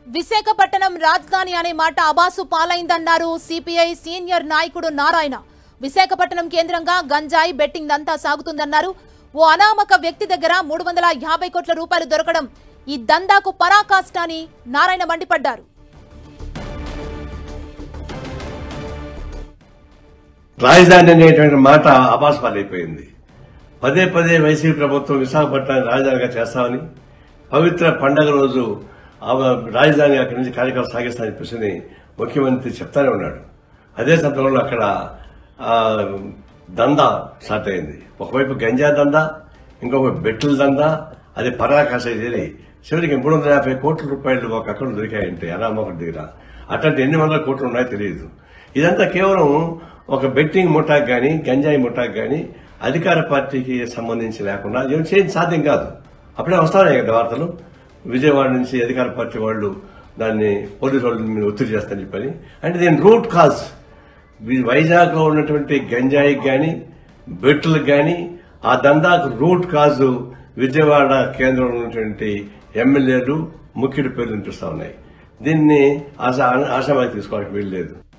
విశాఖపట్నం రాజధాని అనే మాట అబాసు పాలైందన్నారు సిపిఐ సీనియర్ నాయకుడు నారాయణ విశాఖపట్నం కేంద్రంగా గంజాయి బెట్టింగ్ దంతా సాగుతుందన్నారు ఓ అనామక వ్యక్తి దగ్గర మూడు వందల యాభై కోట్ల రూపాయలు దొరకడం ఈ దందాకు పరాకాష్ట అని నారాయణ మండిపడ్డారు రాజధాని అనేటువంటి మాట అపాస్పాలైపోయింది పదే పదే వైసీపీ ప్రభుత్వం విశాఖపట్నాన్ని రాజధానిగా చేస్తామని పవిత్ర పండగ రోజు ఆ రాజధాని అక్కడి నుంచి కార్యక్రమం సాగిస్తామని చెప్పేసి ముఖ్యమంత్రి చెప్తానే ఉన్నాడు అదే సందర్భంలో అక్కడ ఆ, దందా స్టార్ట్ అయింది ఒకవైపు గంజా దందా ఇంకొక బెట్టుల దందా అది పరాకాశ చేరి చివరికి మూడు వందల యాభై కోట్ల రూపాయలు ఒక అకౌంట్ దొరికాయంటే అనామకుడి దగ్గర అట్లాంటి ఎన్ని వందల కోట్లు ఉన్నాయో తెలియదు ఇదంతా కేవలం ఒక బెట్టింగ్ ముఠాకు గాని గంజాయి ముఠాకు గాని అధికార పార్టీకి సంబంధించి లేకుండా ఏం చేయడం సాధ్యం కాదు అప్పుడే వస్తానే కదా వార్తలు విజయవాడ నుంచి అధికార పార్టీ వాళ్ళు దాన్ని పోలీసు వాళ్ళు మీద ఒత్తిడి చేస్తారని చెప్పని అంటే దీని రూట్ కాజ్ వైజాగ్ లో ఉన్నటువంటి గంజాయికి గాని బెట్టులకు గాని ఆ దందాకు రూట్ కాజు విజయవాడ కేంద్రంలో ఉన్నటువంటి ఎమ్మెల్యేలు ముఖ్యుడి పేర్లు వినిపిస్తా ఉన్నాయి దీన్ని ఆశ ఆశామాకి తీసుకోవడానికి వీల్లేదు